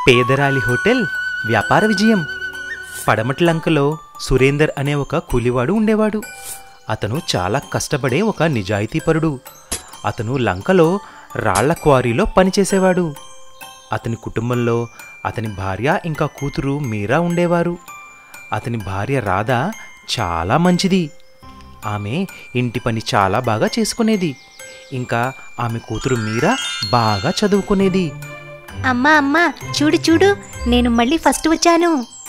పేదరాలి hotel వ్యాపార విజయం పడమటి లంకలో సురేందర్ అనే ఒక కూలివాడు ఉండేవాడు అతను చాలా కష్టపడే ఒక నిజాయితీపరుడు అతను లంకలో రాళ్ల క్వారీలో పనిచేసేవాడు అతని కుటుంబంలో అతని భార్య ఇంకా కూతురు మీరా ఉండేవారు అతని భార్య రాధ చాలా మంచిది ఆమె ఇంటి పని చాలా బాగా చేసుకునేది ఇంకా ఆమె కూతురు మీరా బాగా చదువుకునేది అమ్మా అమ్మా చూడు చూడు నేను మళ్ళీ ఫస్ట్ వచ్చాను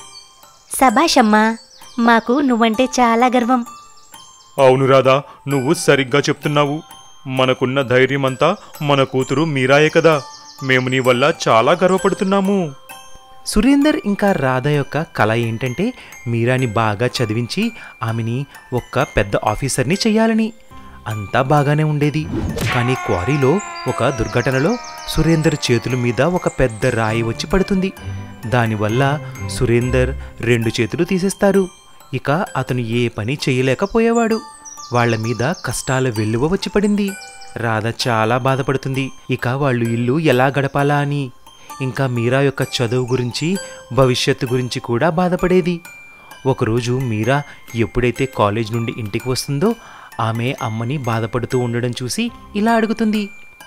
సభాష్ అమ్మా మాకు నువ్వంటే చాలా గర్వం అవును రాధా నువ్వు సరిగ్గా చెప్తున్నావు మనకున్న ధైర్యమంతా మన కూతురు మీరాయే కదా మేము నీ వల్ల చాలా గర్వపడుతున్నాము సురేందర్ ఇంకా రాధ యొక్క కళ ఏంటంటే మీరాని బాగా చదివించి ఆమెని ఒక్క పెద్ద ఆఫీసర్ని చెయ్యాలని అంతా బాగానే ఉండేది కానీ క్వారీలో ఒక దుర్ఘటనలో సురేందర్ చేతుల మీద ఒక పెద్ద రాయి వచ్చి పడుతుంది దానివల్ల సురేందర్ రెండు చేతులు తీసేస్తారు ఇక అతను ఏ పని చేయలేకపోయేవాడు వాళ్ళ మీద కష్టాల వెల్లువ వచ్చి పడింది రాధ చాలా బాధపడుతుంది ఇక వాళ్ళు ఇల్లు ఎలా గడపాలా అని ఇంకా మీరా యొక్క చదువు గురించి భవిష్యత్తు గురించి కూడా బాధపడేది ఒకరోజు మీరా ఎప్పుడైతే కాలేజ్ నుండి ఇంటికి వస్తుందో ఆమె అమ్మని బాధపడుతూ ఉండడం చూసి ఇలా అడుగుతుంది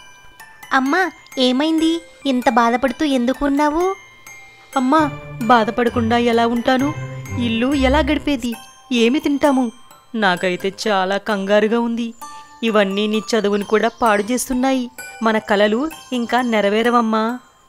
అమ్మా ఏమైంది ఇంత బాధపడుతూ ఎందుకు ఉన్నావు అమ్మా బాధపడకుండా ఎలా ఉంటాను ఇల్లు ఎలా గడిపేది ఏమి తింటాము నాకైతే చాలా కంగారుగా ఉంది ఇవన్నీ నీ చదువుని కూడా పాడు చేస్తున్నాయి మన కలలు ఇంకా నెరవేరవమ్మా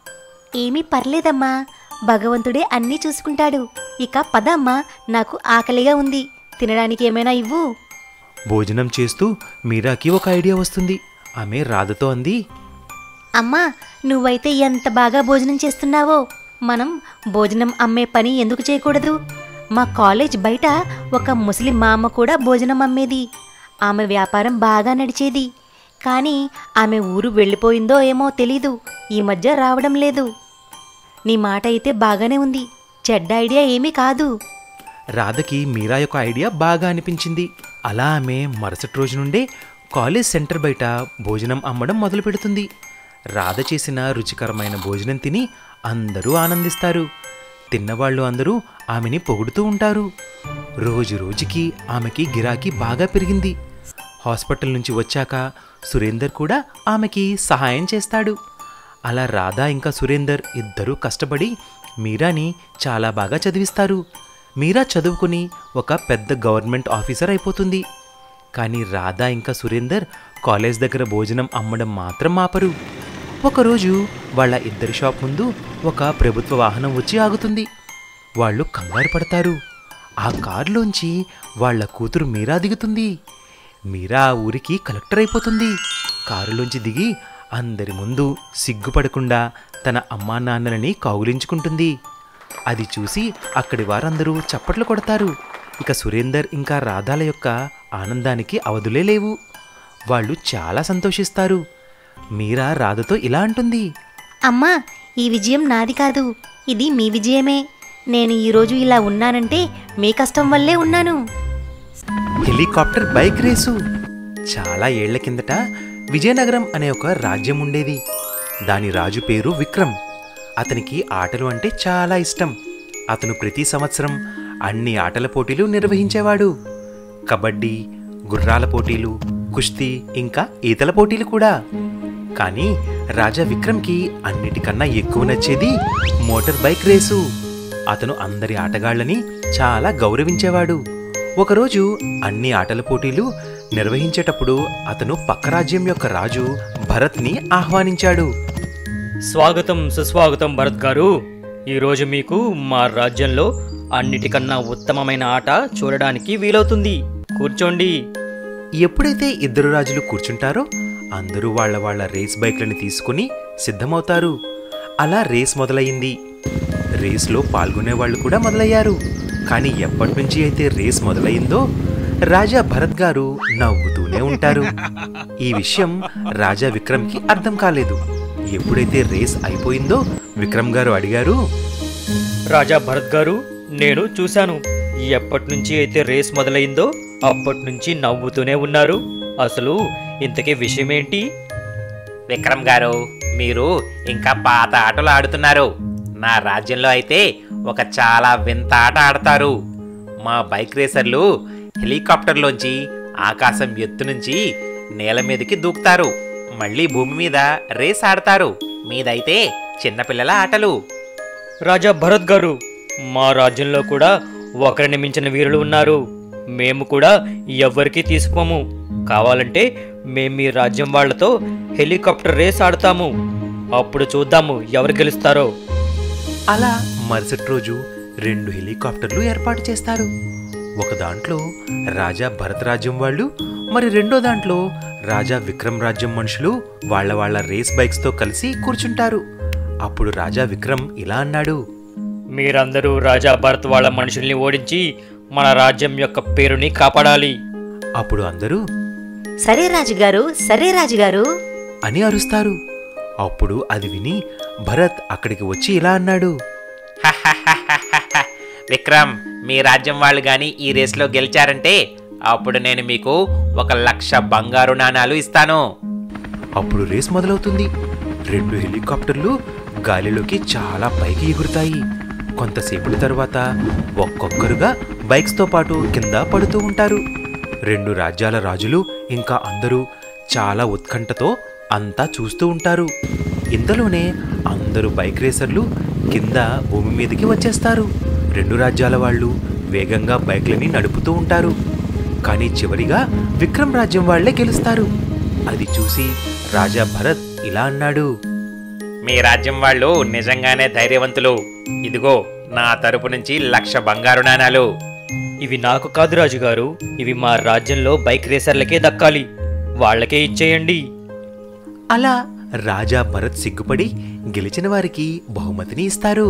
ఏమీ పర్లేదమ్మా భగవంతుడే అన్నీ చూసుకుంటాడు ఇక పద అమ్మా నాకు ఆకలిగా ఉంది తినడానికి ఏమైనా ఇవ్వు భోజనం చేస్తూ మీరాకి ఒక ఐడియా వస్తుంది ఆమె రాధతో అంది అమ్మా నువ్వైతే ఎంత బాగా భోజనం చేస్తున్నావో మనం భోజనం అమ్మే పని ఎందుకు చేయకూడదు మా కాలేజ్ బయట ఒక ముసలి మామ కూడా భోజనం అమ్మేది ఆమె వ్యాపారం బాగా నడిచేది కానీ ఆమె ఊరు వెళ్ళిపోయిందో ఏమో తెలీదు ఈ మధ్య రావడం లేదు నీ మాట అయితే బాగానే ఉంది చెడ్డ ఐడియా ఏమీ కాదు రాధకి మీరా యొక్క ఐడియా బాగా అనిపించింది అలా ఆమె మరుసటి రోజు నుండే కాలేజ్ సెంటర్ బయట భోజనం అమ్మడం మొదలు పెడుతుంది రాధ చేసిన రుచికరమైన భోజనం తిని అందరూ ఆనందిస్తారు తిన్నవాళ్ళు అందరూ ఆమెని పొగుడుతూ ఉంటారు రోజు రోజుకి ఆమెకి గిరాకీ బాగా పెరిగింది హాస్పిటల్ నుంచి వచ్చాక సురేందర్ కూడా ఆమెకి సహాయం చేస్తాడు అలా రాధా ఇంకా సురేందర్ ఇద్దరూ కష్టపడి మీరాని చాలా బాగా చదివిస్తారు మీరా చదువుకుని ఒక పెద్ద గవర్నమెంట్ ఆఫీసర్ అయిపోతుంది కానీ రాధా ఇంకా సురేందర్ కాలేజ్ దగ్గర భోజనం అమ్మడం మాత్రం ఆపరు ఒకరోజు వాళ్ళ ఇద్దరి షాప్ ముందు ఒక ప్రభుత్వ వాహనం వచ్చి ఆగుతుంది వాళ్ళు కంగారు పడతారు ఆ కారులోంచి వాళ్ళ కూతురు మీరా దిగుతుంది మీరా ఆ ఊరికి కలెక్టర్ అయిపోతుంది కారులోంచి దిగి అందరి ముందు సిగ్గుపడకుండా తన అమ్మా నాన్నలని కౌగిలించుకుంటుంది అది చూసి అక్కడి వారందరూ చప్పట్లు కొడతారు ఇక సురేందర్ ఇంకా రాధాల యొక్క ఆనందానికి అవధులే లేవు వాళ్ళు చాలా సంతోషిస్తారు మీరా రాధతో ఇలా అంటుంది అమ్మా ఈ విజయం నాది కాదు ఇది మీ విజయమే నేను ఈరోజు ఇలా ఉన్నానంటే మీ కష్టం వల్లే ఉన్నాను హెలికాప్టర్ బైక్ రేసు చాలా ఏళ్ల కిందట విజయనగరం అనే ఒక రాజ్యం ఉండేది దాని రాజు పేరు విక్రమ్ అతనికి ఆటలు అంటే చాలా ఇష్టం అతను ప్రతి సంవత్సరం అన్ని ఆటల పోటీలు నిర్వహించేవాడు కబడ్డీ గుర్రాల పోటీలు కుస్తీ ఇంకా ఈతల పోటీలు కూడా కానీ రాజా విక్రమ్కి అన్నిటికన్నా ఎక్కువ నచ్చేది మోటార్ బైక్ రేసు అతను అందరి ఆటగాళ్ళని చాలా గౌరవించేవాడు ఒకరోజు అన్ని ఆటల పోటీలు నిర్వహించేటప్పుడు అతను పక్క రాజ్యం యొక్క రాజు భరత్ని ఆహ్వానించాడు స్వాగతం సుస్వాగతం భరత్ గారు ఈరోజు మీకు మా రాజ్యంలో అన్నిటికన్నా ఉత్తమమైన ఆట చూడడానికి వీలవుతుంది కూర్చోండి ఎప్పుడైతే ఇద్దరు రాజులు కూర్చుంటారో అందరూ వాళ్ళ వాళ్ళ రేస్ బైక్లను తీసుకుని సిద్ధమవుతారు అలా రేస్ మొదలయ్యింది రేస్లో పాల్గొనే వాళ్ళు కూడా మొదలయ్యారు కానీ ఎప్పటి నుంచి అయితే రేస్ మొదలయ్యిందో రాజా భరత్ గారు నవ్వుతూనే ఉంటారు ఈ విషయం రాజా విక్రమ్కి అర్థం కాలేదు ఎప్పుడైతే రేస్ అయిపోయిందో విక్రమ్ గారు అడిగారు రాజా భరత్ గారు నేను చూశాను ఎప్పటి నుంచి అయితే రేస్ మొదలైందో అప్పటి నుంచి నవ్వుతూనే ఉన్నారు అసలు ఇంతకీ విషయం ఏంటి విక్రమ్ గారు మీరు ఇంకా పాత ఆటలు ఆడుతున్నారు నా రాజ్యంలో అయితే ఒక చాలా వింత ఆట ఆడతారు మా బైక్ రేసర్లు హెలికాప్టర్లోంచి ఆకాశం ఎత్తు నుంచి నేల మీదకి దూకుతారు మళ్ళీ భూమి మీద రేస్ ఆడతారు మీదైతే చిన్నపిల్లల ఆటలు రాజా భరత్ గారు మా రాజ్యంలో కూడా ఒకరిని మించిన వీరులు ఉన్నారు మేము కూడా ఎవ్వరికీ తీసుకోము కావాలంటే మేము మీ రాజ్యం వాళ్ళతో హెలికాప్టర్ రేస్ ఆడతాము అప్పుడు చూద్దాము ఎవరు గెలుస్తారో అలా మరుసటి రోజు రెండు హెలికాప్టర్లు ఏర్పాటు చేస్తారు ఒక దాంట్లో రాజా భరత్ రాజ్యం వాళ్ళు మరి రెండో దాంట్లో రాజా విక్రమ్ రాజ్యం మనుషులు వాళ్ళ వాళ్ళ రేస్ బైక్స్తో కలిసి కూర్చుంటారు అప్పుడు రాజా విక్రమ్ ఇలా అన్నాడు మీరందరూ రాజా భరత్ వాళ్ళ మనుషుల్ని ఓడించి మన రాజ్యం యొక్క పేరుని కాపాడాలి అప్పుడు అందరూ సరే రాజుగారు సరే రాజుగారు అని అరుస్తారు అప్పుడు అది విని భరత్ అక్కడికి వచ్చి ఇలా అన్నాడు విక్రమ్ మీ రాజ్యం వాళ్ళు గాని ఈ రేస్లో గెలిచారంటే అప్పుడు నేను మీకు ఒక లక్ష బంగారు నాణాలు ఇస్తాను అప్పుడు రేస్ మొదలవుతుంది రెండు హెలికాప్టర్లు గాలిలోకి చాలా పైకి ఎగురుతాయి కొంతసేపటి తర్వాత ఒక్కొక్కరుగా బైక్స్తో పాటు కింద పడుతూ ఉంటారు రెండు రాజ్యాల రాజులు ఇంకా అందరూ చాలా ఉత్కంఠతో అంతా చూస్తూ ఉంటారు ఇంతలోనే అందరూ బైక్ రేసర్లు కింద భూమి మీదకి వచ్చేస్తారు రెండు రాజ్యాల వాళ్ళు వేగంగా బైక్లని నడుపుతూ ఉంటారు కానీ చివరిగా విక్రమ్ రాజ్యం వాళ్లే గెలుస్తారు అది చూసి రాజా భరత్ ఇలా అన్నాడు మీ రాజ్యం వాళ్ళు నిజంగానే ధైర్యవంతులు ఇదిగో నా తరపు నుంచి లక్ష బంగారు నాణాలు ఇవి నాకు కాదు రాజుగారు ఇవి మా రాజ్యంలో బైక్ రేసర్లకే దక్కాలి వాళ్ళకే ఇచ్చేయండి అలా రాజా భరత్ సిగ్గుపడి గెలిచిన వారికి బహుమతిని ఇస్తారు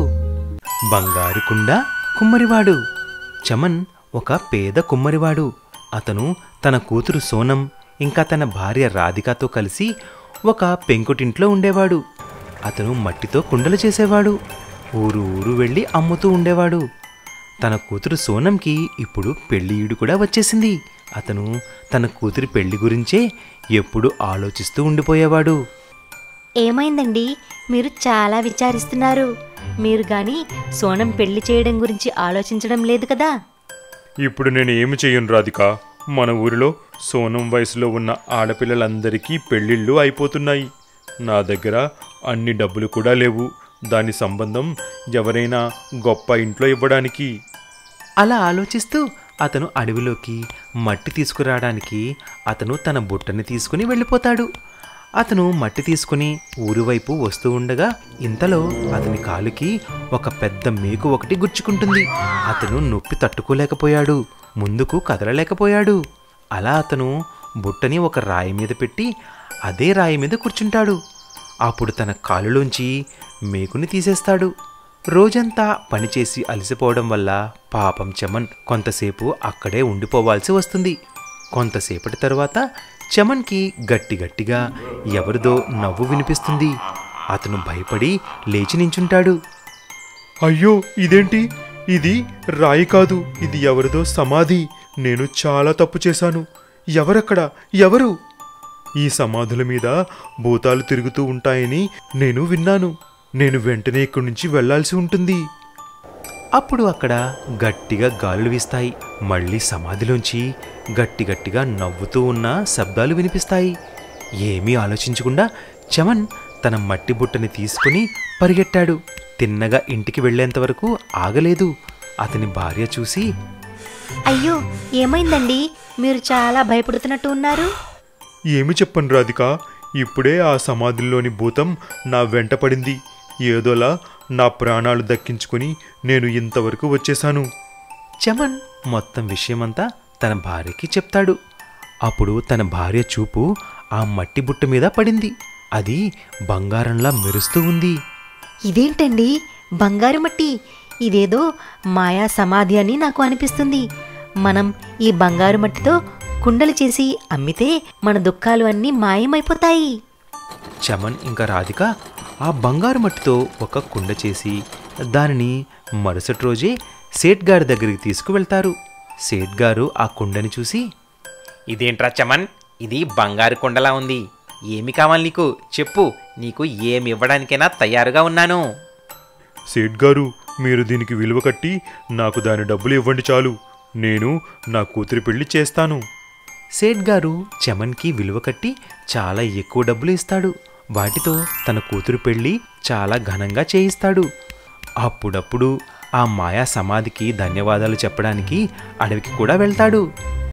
బంగారు కుండ కుమ్మరివాడు చమన్ ఒక పేద కుమ్మరివాడు అతను తన కూతురు సోనం ఇంకా తన భార్య రాధికతో కలిసి ఒక పెంకుటింట్లో ఉండేవాడు అతను మట్టితో కుండలు చేసేవాడు ఊరు ఊరు వెళ్ళి అమ్ముతూ ఉండేవాడు తన కూతురు సోనంకి ఇప్పుడు పెళ్లి ఈడు కూడా వచ్చేసింది అతను తన కూతురి పెళ్లి గురించే ఎప్పుడు ఆలోచిస్తూ ఉండిపోయేవాడు ఏమైందండి మీరు చాలా విచారిస్తున్నారు మీరు గాని సోనం పెళ్లి చేయడం గురించి ఆలోచించడం లేదు కదా ఇప్పుడు నేను ఏమి చెయ్యను రాధిక మన ఊరిలో సోనం వయసులో ఉన్న ఆడపిల్లలందరికీ పెళ్ళిళ్ళు అయిపోతున్నాయి నా దగ్గర అన్ని డబ్బులు కూడా లేవు దాని సంబంధం ఎవరైనా గొప్ప ఇంట్లో ఇవ్వడానికి అలా ఆలోచిస్తూ అతను అడవిలోకి మట్టి తీసుకురావడానికి అతను తన బుట్టని తీసుకుని వెళ్ళిపోతాడు అతను మట్టి తీసుకుని ఊరి వైపు వస్తూ ఉండగా ఇంతలో అతని కాలుకి ఒక పెద్ద మేకు ఒకటి గుచ్చుకుంటుంది అతను నొప్పి తట్టుకోలేకపోయాడు ముందుకు కదలలేకపోయాడు అలా అతను బుట్టని ఒక రాయి మీద పెట్టి అదే రాయి మీద కూర్చుంటాడు అప్పుడు తన కాలులోంచి మేకుని తీసేస్తాడు రోజంతా పనిచేసి అలసిపోవడం వల్ల పాపం చమన్ కొంతసేపు అక్కడే ఉండిపోవాల్సి వస్తుంది కొంతసేపటి తర్వాత చమన్కి గట్టి గట్టిగా ఎవరిదో నవ్వు వినిపిస్తుంది అతను భయపడి లేచి నించుంటాడు అయ్యో ఇదేంటి ఇది రాయి కాదు ఇది ఎవరిదో సమాధి నేను చాలా తప్పు చేశాను ఎవరక్కడ ఎవరు ఈ సమాధుల మీద భూతాలు తిరుగుతూ ఉంటాయని నేను విన్నాను నేను వెంటనే ఇక్కడి నుంచి వెళ్ళాల్సి ఉంటుంది అప్పుడు అక్కడ గట్టిగా గాలులు వీస్తాయి మళ్ళీ సమాధిలోంచి గట్టి గట్టిగా నవ్వుతూ ఉన్న శబ్దాలు వినిపిస్తాయి ఏమీ ఆలోచించకుండా చమన్ తన మట్టి బుట్టని తీసుకుని పరిగెట్టాడు తిన్నగా ఇంటికి వెళ్ళేంత వరకు ఆగలేదు అతని భార్య చూసి అయ్యో ఏమైందండి మీరు చాలా భయపడుతున్నట్టు ఉన్నారు ఏమి చెప్పను రాధిక ఇప్పుడే ఆ సమాధిలోని భూతం నా వెంట పడింది ఏదోలా నా ప్రాణాలు దక్కించుకొని నేను ఇంతవరకు వచ్చేశాను చమన్ మొత్తం విషయమంతా తన భార్యకి చెప్తాడు అప్పుడు తన భార్య చూపు ఆ మట్టి బుట్ట మీద పడింది అది బంగారంలా మెరుస్తూ ఉంది ఇదేంటండి బంగారు మట్టి ఇదేదో మాయా సమాధి అని నాకు అనిపిస్తుంది మనం ఈ బంగారు మట్టితో కుండలు చేసి అమ్మితే మన దుఃఖాలు అన్నీ మాయమైపోతాయి చమన్ ఇంకా రాధిక ఆ బంగారు మట్టితో ఒక కుండ చేసి దానిని మరుసటి రోజే సేట్ గారి దగ్గరికి తీసుకువెళ్తారు సేట్ గారు ఆ కుండని చూసి ఇదేంట్రా చమన్ ఇది బంగారు కుండలా ఉంది ఏమి కావాలి నీకు చెప్పు నీకు ఏమి ఇవ్వడానికైనా తయారుగా ఉన్నాను సేట్ గారు మీరు దీనికి విలువ కట్టి నాకు దాని డబ్బులు ఇవ్వండి చాలు నేను నా కూతురి పెళ్లి చేస్తాను సేట్ గారు చమన్కి విలువ కట్టి చాలా ఎక్కువ డబ్బులు ఇస్తాడు వాటితో తన కూతురు పెళ్లి చాలా ఘనంగా చేయిస్తాడు అప్పుడప్పుడు ఆ మాయా సమాధికి ధన్యవాదాలు చెప్పడానికి అడవికి కూడా వెళ్తాడు